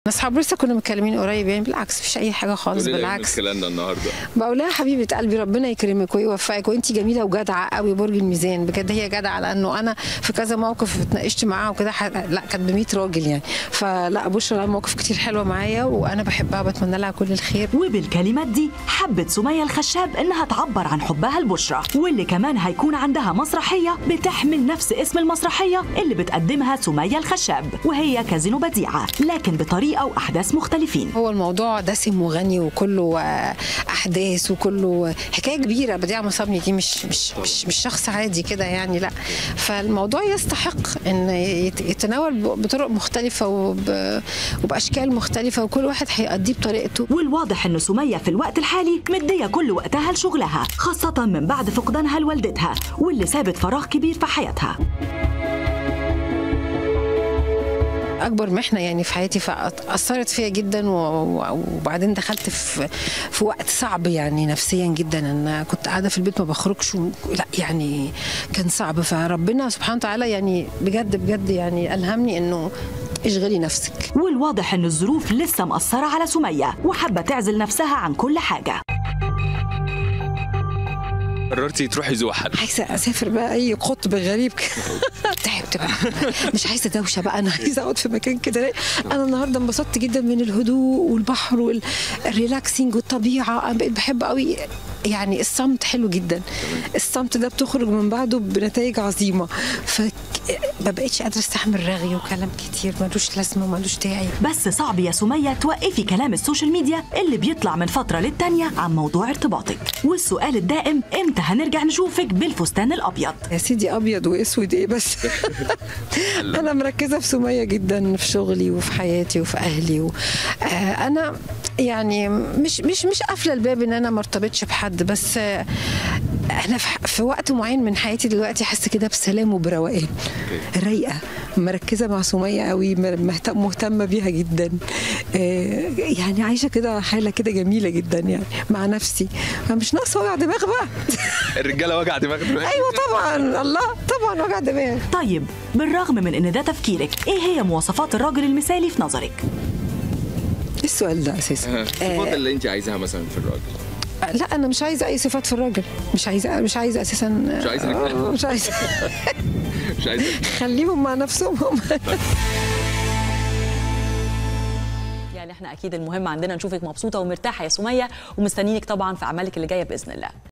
اصحاب لسه كنا متكلمين قريب يعني بالعكس مفيش اي حاجه خالص قولي لي إيه بالعكس مشكلة النهارده بقول لها حبيبه قلبي ربنا يكرمك ويوفقك وانت جميله وجدعه قوي برج الميزان بجد هي جدعه لانه انا في كذا موقف اتناقشت معاها وكده ح- لا كانت ب 100 راجل يعني فلا بشرى لها مواقف كتير حلوه معايا وانا بحبها وبتمنى لها كل الخير وبالكلمات دي حبت سمية الخشاب إنها تعبر عن حبها لبشرى واللي كمان هيكون عندها مسرحية بتحمل نفس اسم المسرحية اللي بتقدمها سمية الخشاب وهي كازينو بديعة لكن بطريقة وأحداث مختلفين هو الموضوع دسم وغني وكله آه، احداث وكله حكايه كبيره بديعه مصابني دي مش مش مش, مش شخص عادي كده يعني لا فالموضوع يستحق ان يت- يتناول ب- بطرق مختلفه وب- وباشكال مختلفه وكل واحد هيأديه بطريقته والواضح إن سمية في الوقت الحالي مدية كل وقتها لشغلها خاصة من بعد فقدانها لوالدتها واللي سابت فراغ كبير في حياتها اكبر محنه يعني في حياتي فاثرت فيا جدا و- و- وبعدين دخلت في في وقت صعب يعني نفسيا جدا ان كنت قاعده في البيت ما بخرجش و- لا يعني كان صعب فربنا سبحانه وتعالى يعني بجد بجد يعني الهمني انه اشغلي نفسك والواضح إن الظروف لسه مأثرة على سمية وحابة تعزل نفسها عن كل حاجة قررتي تروحي زوحل عايزه اسافر بقى اي قطب غريب كده. تعبت بقى مش عايزه دوشه بقى انا عايزه اقعد في مكان كده رايق. انا النهارده انبسطت جدا من الهدوء والبحر والريلاكسنج والطبيعه انا بقيت بحب قوي يعني الصمت حلو جدا الصمت ده بتخرج من بعده بنتائج عظيمه ف ما بقتش قادره استحمل رغي وكلام كتير ملوش لازمه وملوش داعي بس صعب يا سمية توقفي كلام السوشيال ميديا اللي بيطلع من فترة للتانية عن موضوع ارتباطك والسؤال الدائم امتى هنرجع نشوفك بالفستان الأبيض يا سيدي ابيض واسود ايه بس انا مركزه في سميه جدا في شغلي وفي حياتي وفي اهلي و... آه انا يعني مش مش مش قافله الباب ان انا ما ارتبطش بحد بس آه انا في, ح- في وقت معين من حياتي دلوقتي حاسه كده بسلام وبروقان رايقه مركزه مع سميه قوي م- مهت- مهتمه بيها جدا آه يعني عايشه كده حاله كده جميله جدا يعني مع نفسي مش ناقصه وجع دماغ بقى الرجاله وجع دماغ دلوقتي ايوه طبعا الله طبعا وجع دماغ طيب بالرغم من ان ده تفكيرك ايه هي مواصفات الراجل المثالي في نظرك ايه السؤال ده اساسا الصفات اللي انت عايزاها مثلا في الراجل آه، لا انا مش عايزه اي صفات في الراجل مش عايزه مش عايزه اساسا مش عايزة رجالة. آه، مش عايزه مش عايزه خليهم مع نفسهم هم يعني احنا اكيد المهم عندنا نشوفك مبسوطه ومرتاحه يا سميه ومستنيينك طبعا في اعمالك اللي جايه باذن الله